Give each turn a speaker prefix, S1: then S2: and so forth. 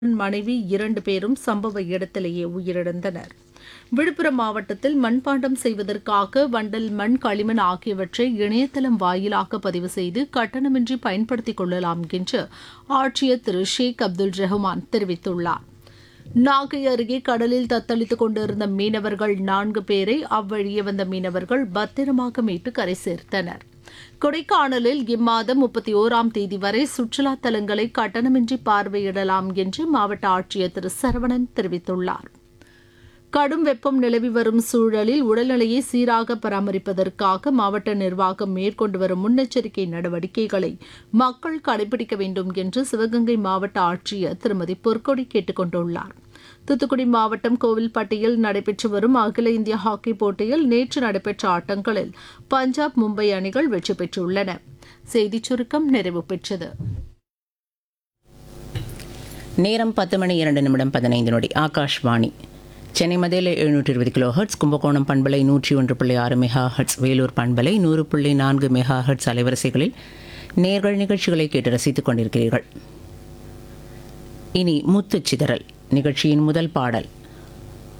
S1: மனைவி இரண்டு பேரும் சம்பவ இடத்திலேயே உயிரிழந்தனர் விழுப்புரம் மாவட்டத்தில் மண்பாண்டம் செய்வதற்காக வண்டல் மண் களிமண் ஆகியவற்றை இணையதளம் வாயிலாக பதிவு செய்து கட்டணமின்றி பயன்படுத்திக் கொள்ளலாம் என்று ஆட்சியர் திரு ஷேக் அப்துல் ரஹ்மான் தெரிவித்துள்ளார் நாகை அருகே கடலில் தத்தளித்துக் கொண்டிருந்த மீனவர்கள் நான்கு பேரை அவ்வழியே வந்த மீனவர்கள் பத்திரமாக மீட்டு கரை சேர்த்தனர் கொடைக்கானலில் இம்மாதம் முப்பத்தி ஓராம் தேதி வரை சுற்றுலா தலங்களை கட்டணமின்றி பார்வையிடலாம் என்று மாவட்ட ஆட்சியர் திரு சரவணன் தெரிவித்துள்ளார் கடும் வெப்பம் நிலவி வரும் சூழலில் உடல்நிலையை சீராக பராமரிப்பதற்காக மாவட்ட நிர்வாகம் மேற்கொண்டு வரும் முன்னெச்சரிக்கை நடவடிக்கைகளை மக்கள் கடைபிடிக்க வேண்டும் என்று சிவகங்கை மாவட்ட ஆட்சியர் திருமதி பொற்கொடி கேட்டுக் கொண்டுள்ளார் தூத்துக்குடி மாவட்டம் கோவில்பட்டியில் நடைபெற்று வரும் அகில இந்திய ஹாக்கி போட்டியில் நேற்று நடைபெற்ற ஆட்டங்களில் பஞ்சாப் மும்பை அணிகள் வெற்றி பெற்றுள்ளன செய்திச் சுருக்கம் நிறைவு பெற்றது
S2: நேரம் பத்து மணி இரண்டு நிமிடம் பதினைந்து நொடி ஆகாஷ்வாணி சென்னை மதியில் எழுநூற்றி இருபது கிலோ ஹெர்ட்ஸ் கும்பகோணம் பண்பலை நூற்றி ஒன்று புள்ளி ஆறு மெகா ஹெர்ட்ஸ் வேலூர் பண்பலை நூறு புள்ளி நான்கு மெகா ஹெர்ட்ஸ் அலைவரிசைகளில் நேர்கள் நிகழ்ச்சிகளை கேட்டு ரசித்துக் கொண்டிருக்கிறீர்கள் இனி முத்துச் சிதறல் நிகழ்ச்சியின் முதல் பாடல்